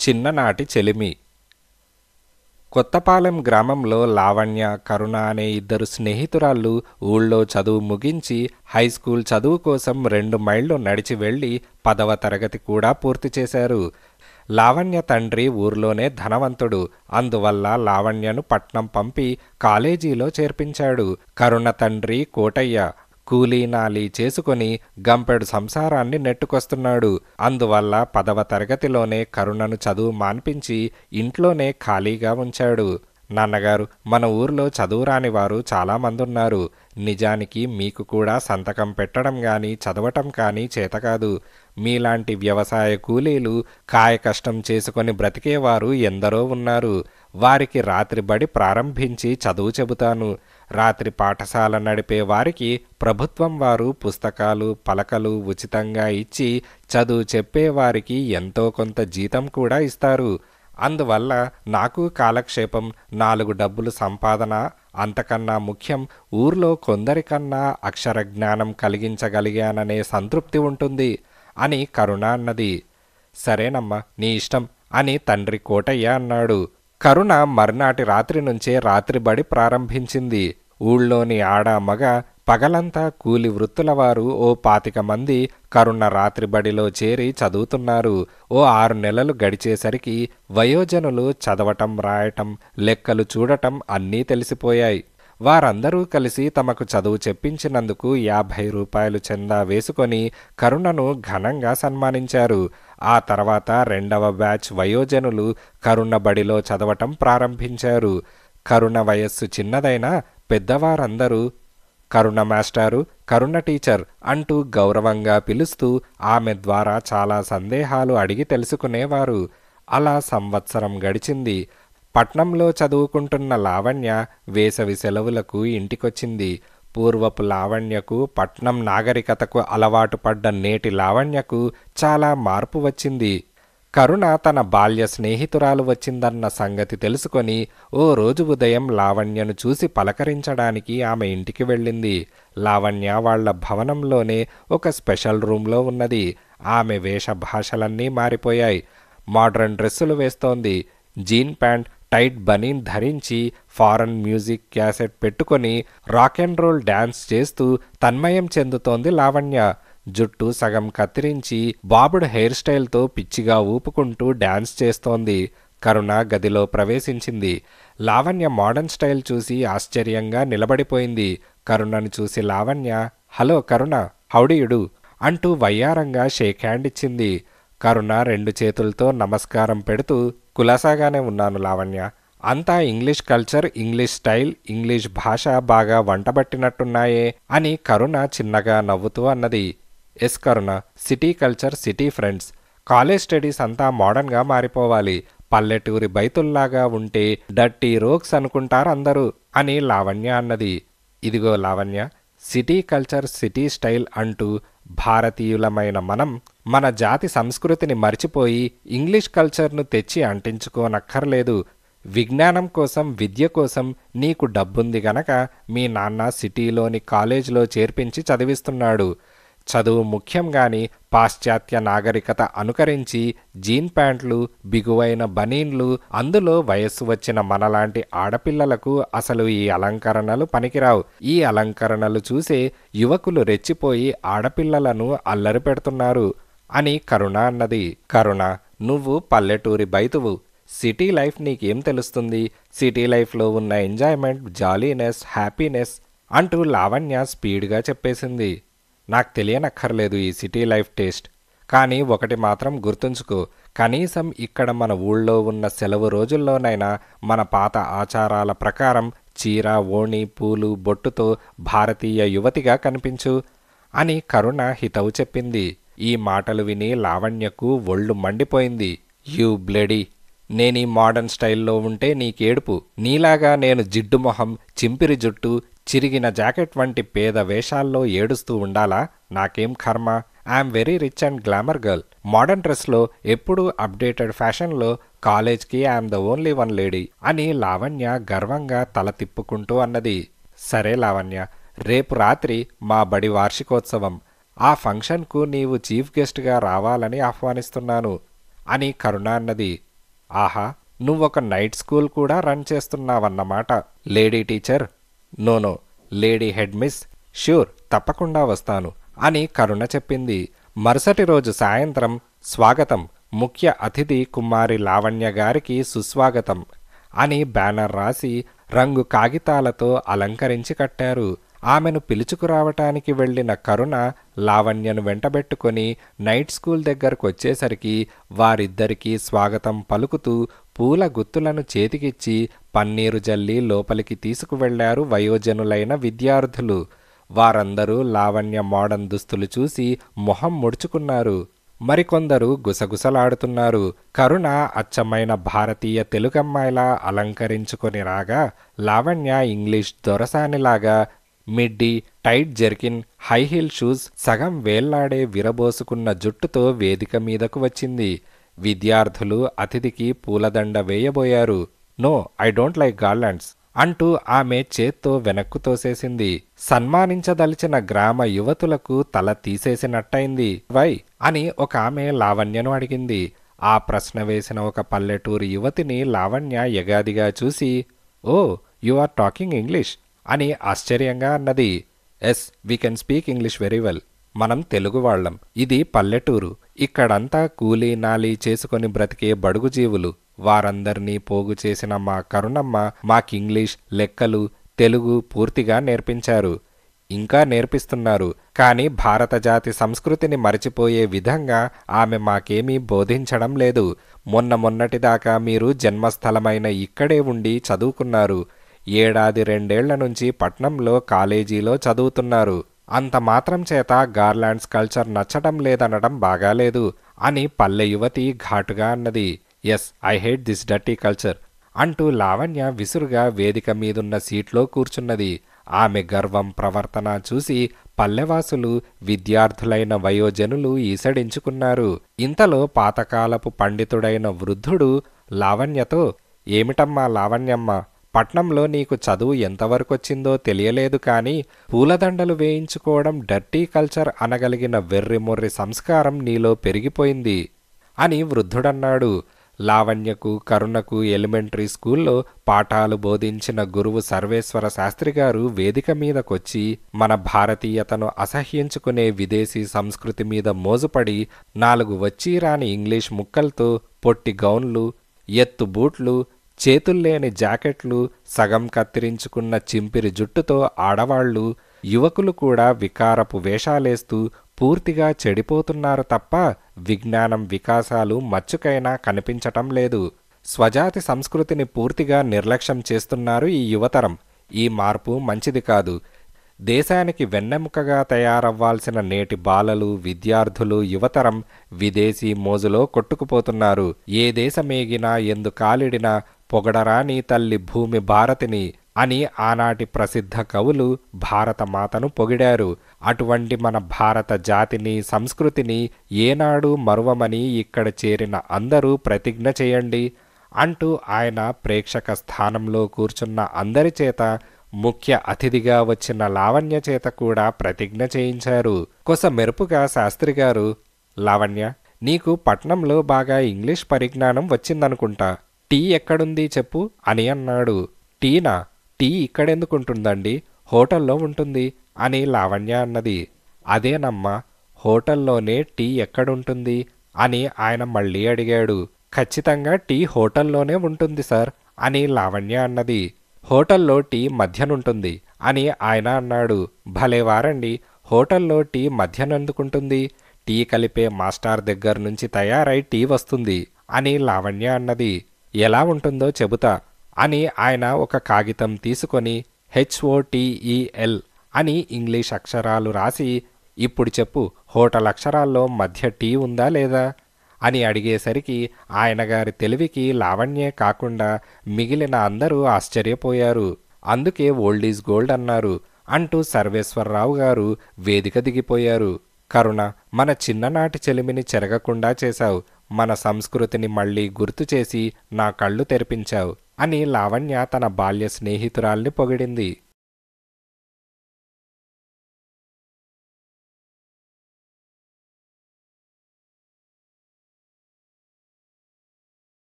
చిన్ననాటి చెలిమి కొత్తపాలెం గ్రామంలో లావణ్య కరుణ అనే ఇద్దరు స్నేహితురాళ్ళు ఊళ్ళో చదువు ముగించి హై స్కూల్ చదువు కోసం రెండు మైళ్ళు నడిచి వెళ్ళి పదవ తరగతి కూడా పూర్తి చేశారు లావణ్య తండ్రి ఊర్లోనే ధనవంతుడు అందువల్ల లావణ్యను పట్నం పంపి కాలేజీలో చేర్పించాడు కరుణ తండ్రి కోటయ్య కూలీ నాలి చేసుకొని గంపెడు సంసారాన్ని నెట్టుకొస్తున్నాడు అందువల్ల పదవ తరగతిలోనే కరుణను చదువు మాన్పించి ఇంట్లోనే ఖాళీగా ఉంచాడు నాన్నగారు మన ఊర్లో చదువు రాని వారు చాలామంది ఉన్నారు నిజానికి మీకు కూడా సంతకం పెట్టడం కానీ చదవటం కానీ చేతకాదు మీలాంటి వ్యవసాయ కూలీలు కాయ కష్టం చేసుకొని బ్రతికేవారు ఎందరో ఉన్నారు వారికి రాత్రి బడి ప్రారంభించి చదువు చెబుతాను రాత్రి పాఠశాల నడిపే వారికి ప్రభుత్వం వారు పుస్తకాలు పలకలు ఉచితంగా ఇచ్చి చదువు చెప్పేవారికి ఎంతో కొంత జీతం కూడా ఇస్తారు అందువల్ల నాకు కాలక్షేపం నాలుగు డబ్బులు సంపాదన అంతకన్నా ముఖ్యం ఊర్లో కొందరికన్నా అక్షర జ్ఞానం కలిగించగలిగాననే సంతృప్తి ఉంటుంది అని కరుణ అన్నది సరేనమ్మా నీ ఇష్టం అని తండ్రి కోటయ్య అన్నాడు కరుణ మర్నాటి రాత్రి నుంచే రాత్రిబడి ప్రారంభించింది ఊళ్ళోని ఆడ మగ పగలంతా కూలి వృత్తుల వారు ఓ పాతిక మంది కరుణ రాత్రిబడిలో చేరి చదువుతున్నారు ఓ ఆరు నెలలు గడిచేసరికి వయోజనులు చదవటం రాయటం లెక్కలు చూడటం అన్నీ తెలిసిపోయాయి వారందరూ కలిసి తమకు చదువు చెప్పించినందుకు యాభై రూపాయలు చందా వేసుకొని కరుణను ఘనంగా సన్మానించారు ఆ తర్వాత రెండవ బ్యాచ్ వయోజనులు కరుణ బడిలో చదవటం ప్రారంభించారు కరుణ వయస్సు చిన్నదైనా పెద్దవారందరూ కరుణ మాస్టారు కరుణ టీచర్ అంటూ గౌరవంగా పిలుస్తూ ఆమె ద్వారా చాలా సందేహాలు అడిగి తెలుసుకునేవారు అలా సంవత్సరం గడిచింది పట్నంలో చదువుకుంటున్న లావణ్య వేసవి సెలవులకు ఇంటికొచ్చింది పూర్వపు లావణ్యకు పట్నం నాగరికతకు అలవాటు పడ్డ నేటి లావణ్యకు చాలా మార్పు వచ్చింది కరుణ తన బాల్య స్నేహితురాలు వచ్చిందన్న సంగతి తెలుసుకొని ఓ రోజు ఉదయం లావణ్యను చూసి పలకరించడానికి ఆమె ఇంటికి వెళ్ళింది లావణ్య వాళ్ల భవనంలోనే ఒక స్పెషల్ రూమ్లో ఉన్నది ఆమె వేషభాషలన్నీ మారిపోయాయి మోడ్రన్ డ్రెస్సులు వేస్తోంది జీన్ ప్యాంట్ టైట్ బనీన్ ధరించి ఫారెన్ మ్యూజిక్ క్యాసెట్ పెట్టుకొని రాక్ అండ్ రోల్ డ్యాన్స్ చేస్తూ తన్మయం చెందుతోంది లావణ్య జుట్టు సగం కత్తిరించి బాబుడు హెయిర్ స్టైల్తో పిచ్చిగా ఊపుకుంటూ డ్యాన్స్ చేస్తోంది కరుణ గదిలో ప్రవేశించింది లావణ్య మోడర్న్ స్టైల్ చూసి ఆశ్చర్యంగా నిలబడిపోయింది కరుణను చూసి లావణ్య హలో కరుణ హౌడీయుడు అంటూ వయ్యారంగా షేక్ హ్యాండ్ ఇచ్చింది కరుణ రెండు చేతులతో నమస్కారం పెడుతూ కులాసాగానే ఉన్నాను లావణ్య అంతా English culture English style English భాష బాగా వంటబట్టినట్టున్నాయే అని కరుణ చిన్నగా నవ్వుతూ అన్నది yes Karuna city culture city friends college studies అంతా మోడర్న్గా మారిపోవాలి పల్లెటూరి బైతుల్లాగా ఉంటే డట్టి రోక్స్ అనుకుంటారు అందరూ అని లావణ్య అన్నది ఇదిగో Lavanya city culture city style అంటూ భారతీయులమైన మనం మన జాతి సంస్కృతిని మర్చిపోయి ఇంగ్లీష్ కల్చర్ను తెచ్చి అంటించుకోనక్కర్లేదు విజ్ఞానం కోసం విద్య కోసం నీకు డబ్బుంది గనక మీ నాన్న సిటీలోని కాలేజీలో చేర్పించి చదివిస్తున్నాడు చదువు ముఖ్యం గాని పాశ్చాత్య నాగరికత అనుకరించి జీన్ ప్యాంట్లు బిగువైన బనీన్లు అందులో వయస్సు వచ్చిన మనలాంటి ఆడపిల్లలకు అసలు ఈ అలంకరణలు పనికిరావు ఈ అలంకరణలు చూసే యువకులు రెచ్చిపోయి ఆడపిల్లలను అల్లరి పెడుతున్నారు అని కరుణ అన్నది కరుణ నువ్వు పల్లెటూరి బైతువు సిటీ లైఫ్ నీకేం తెలుస్తుంది సిటీ లైఫ్లో ఉన్న ఎంజాయ్మెంట్ జాలీనెస్ హ్యాపీనెస్ అంటూ లావణ్య స్పీడ్గా చెప్పేసింది నాకు తెలియనక్కర్లేదు ఈ సిటీ లైఫ్ టేస్ట్ కానీ ఒకటి మాత్రం గుర్తుంచుకో కనీసం ఇక్కడ మన ఊళ్ళో ఉన్న సెలవు రోజుల్లోనైనా మన పాత ఆచారాల ప్రకారం చీర ఓణి పూలు బొట్టుతో భారతీయ యువతిగా కనిపించు అని కరుణ హితవు చెప్పింది ఈ మాటలు విని లావణ్యకు ఒళ్ళు మండిపోయింది యూ బ్లెడీ నేను ఈ మోడర్న్ స్టైల్లో ఉంటే నీకేడుపు నీలాగా నేను జిడ్డు మొహం చింపిరి జుట్టు చిరిగిన జాకెట్ వంటి పేద వేషాల్లో ఏడుస్తూ ఉండాలా నాకేం కర్మ I'm very rich and glamour girl modern డ్రెస్లో ఎప్పుడూ అప్డేటెడ్ ఫ్యాషన్లో కాలేజ్కి I'm the only one lady అని లావణ్య గర్వంగా తల తిప్పుకుంటూ అన్నది సరే లావణ్య రేపు రాత్రి మా బడి వార్షికోత్సవం ఆ ఫంక్షన్కు నీవు చీఫ్ గెస్ట్గా రావాలని ఆహ్వానిస్తున్నాను అని కరుణ అన్నది ఆహా నువ్వొక నైట్ స్కూల్ కూడా రన్ చేస్తున్నావన్నమాట lady teacher no no lady head miss sure తప్పకుండా వస్తాను అని కరుణ చెప్పింది మరుసటి రోజు సాయంత్రం స్వాగతం ముఖ్య అతిథి కుమారి లావణ్య గారికి సుస్వాగతం అని బ్యానర్ రాసి రంగు కాగితాలతో అలంకరించి కట్టారు ఆమెను పిలుచుకురావటానికి వెళ్ళిన కరుణ లావణ్యను వెంటబెట్టుకొని నైట్ స్కూల్ దగ్గరకు వచ్చేసరికి వారిద్దరికీ స్వాగతం పలుకుతూ పూల గుత్తులను చేతికిచ్చి పన్నీరు జల్లి లోపలికి తీసుకువెళ్లారు వయోజనులైన విద్యార్థులు వారందరూ లావణ్య మోడర్న్ దుస్తులు చూసి మొహం ముడుచుకున్నారు మరికొందరు గుసగుసలాడుతున్నారు కరుణ అచ్చమైన భారతీయ తెలుగమ్మాయిలా అలంకరించుకొని రాగా లావణ్య ఇంగ్లీష్ దొరసానిలాగా midi tight jerkin high heel shoes సగం వేళ్లాడే విరబోసుకున్న జుట్టుతో వేదిక మీదకు వచ్చింది విద్యార్థులు అతిథికి పూలదండ వేయబోయారు no I don't like garlands అంటూ ఆమె చేత్తో వెనక్కు తోసేసింది సన్మానించదలిచిన గ్రామ యువతులకు తల తీసేసినట్టయింది వై అని ఒక ఆమె లావణ్యను అడిగింది ఆ ప్రశ్న వేసిన ఒక పల్లెటూరు యువతిని లావణ్య యగాదిగా చూసి oh you are talking English అని ఆశ్చర్యంగా అన్నది yes we can speak English very well మనం తెలుగు వాళ్ళం ఇది పల్లెటూరు ఇక్కడంతా కూలీ నాలీ చేసుకొని బ్రతికే బడుగు జీవులు వారందరినీ పోగు చేసిన మా కరుణమ్మ మాకింగ్లీష్ లెక్కలు తెలుగు పూర్తిగా నేర్పించారు ఇంకా నేర్పిస్తున్నారు కానీ భారత జాతి సంస్కృతిని మరచిపోయే విధంగా ఆమె మాకేమీ బోధించడం లేదు మొన్న మొన్నటిదాకా మీరు జన్మస్థలమైన ఇక్కడే ఉండి చదువుకున్నారు ఏడాది రెండేళ్ల నుంచి పట్నంలో కాలేజీలో చదువుతున్నారు అంత మాత్రం చేత గార్లాండ్స్ కల్చర్ నచ్చటం లేదనడం బాగాలేదు అని పల్లె యువతి ఘాటుగా అన్నది yes I hate this dirty culture అంటూ లావణ్య విసురుగా వేదిక మీదున్న సీట్లో కూర్చున్నది ఆమె గర్వం ప్రవర్తన చూసి పల్లెవాసులు విద్యార్థులైన వయోజనులు ఈసడించుకున్నారు ఇంతలో పాతకాలపు పండితుడైన వృద్ధుడు లావణ్యతో ఏమిటమ్మా లావణ్యమ్మ పట్నంలో నీకు చదువు ఎంతవరకొచ్చిందో తెలియలేదు కానీ పూలదండలు వేయించుకోవడం డర్టీ కల్చర్ అనగలిగిన వెర్రిమొర్రి సంస్కారం నీలో పెరిగిపోయింది అని వృద్ధుడన్నాడు లావణ్యకు కరుణకు ఎలిమెంటరీ స్కూల్లో పాఠాలు బోధించిన గురువు సర్వేశ్వర శాస్త్రి గారు వేదిక మీదకొచ్చి మన భారతీయతను అసహ్యించుకునే విదేశీ సంస్కృతి మీద మోజుపడి నాలుగు వచ్చి రాని ఇంగ్లీష్ ముక్కలతో పొట్టి గౌన్లు ఎత్తు బూట్లు చేతుల్లేని జాకెట్లు సగం కత్తిరించుకున్న చింపిరి జుట్టుతో ఆడవాళ్లు యువకులు కూడా వికారపు వేషాలేస్తూ పూర్తిగా చెడిపోతున్నారు తప్ప విజ్ఞానం వికాసాలు మచ్చుకైనా కనిపించటం లేదు స్వజాతి సంస్కృతిని పూర్తిగా నిర్లక్ష్యం చేస్తున్నారు ఈ యువతరం ఈ మార్పు మంచిది కాదు దేశానికి వెన్నెముకగా తయారవ్వాల్సిన నేటి బాలలు విద్యార్థులు యువతరం విదేశీ మోజులో కొట్టుకుపోతున్నారు ఏ దేశమేగినా ఎందు కాలిడినా పొగడరాని తల్లి భూమి భారతిని అని ఆనాటి ప్రసిద్ధ కవులు భారత మాతను పొగిడారు అటువంటి మన భారత జాతిని సంస్కృతిని ఏనాడు మరువమని ఇక్కడ చేరిన అందరూ ప్రతిజ్ఞ చేయండి అంటూ ఆయన ప్రేక్షక స్థానంలో కూర్చున్న అందరి చేత ముఖ్య అతిథిగా వచ్చిన లావణ్య చేత కూడా ప్రతిజ్ఞ చేయించారు కొస మెరుపుగా శాస్త్రి గారు లావణ్య నీకు పట్నంలో బాగా ఇంగ్లీష్ పరిజ్ఞానం వచ్చిందనుకుంటా టీ ఎక్కడుంది చెప్పు అని అన్నాడు టీనా టీ ఇక్కడెందుకుంటుందండి హోటల్లో ఉంటుంది అని లావణ్య అన్నది అదేనమ్మా హోటల్లోనే టీ ఎక్కడుంటుంది అని ఆయన మళ్ళీ అడిగాడు ఖచ్చితంగా టీ హోటల్లోనే ఉంటుంది సార్ అని లావణ్య అన్నది హోటల్లో టీ మధ్యనుంటుంది అని ఆయన అన్నాడు భలే వారండి హోటల్లో టీ మధ్యనందుకుంటుంది టీ కలిపే మాస్టార్ దగ్గర నుంచి తయారై టీ వస్తుంది అని లావణ్య అన్నది ఎలా ఉంటుందో చెబుతా అని ఆయన ఒక కాగితం తీసుకొని హెచ్ఓటిఈఎల్ అని ఇంగ్లీష్ అక్షరాలు రాసి ఇప్పుడు చెప్పు హోటల్ అక్షరాల్లో మధ్య టీ ఉందా లేదా అని అడిగేసరికి ఆయన గారి తెలివికి లావణ్యే కాకుండా మిగిలిన అందరూ ఆశ్చర్యపోయారు అందుకే ఓల్డ్ ఈజ్ గోల్డ్ అన్నారు అంటూ సర్వేశ్వరరావు గారు వేదిక దిగిపోయారు కరుణ మన చిన్ననాటి చెలిమిని చెరగకుండా చేశావు మన సంస్కృతిని మళ్ళీ గుర్తు చేసి నా కళ్ళు తెరిపించావు అని లావణ్య తన బాల్య స్నేహితురాల్ని పొగిడింది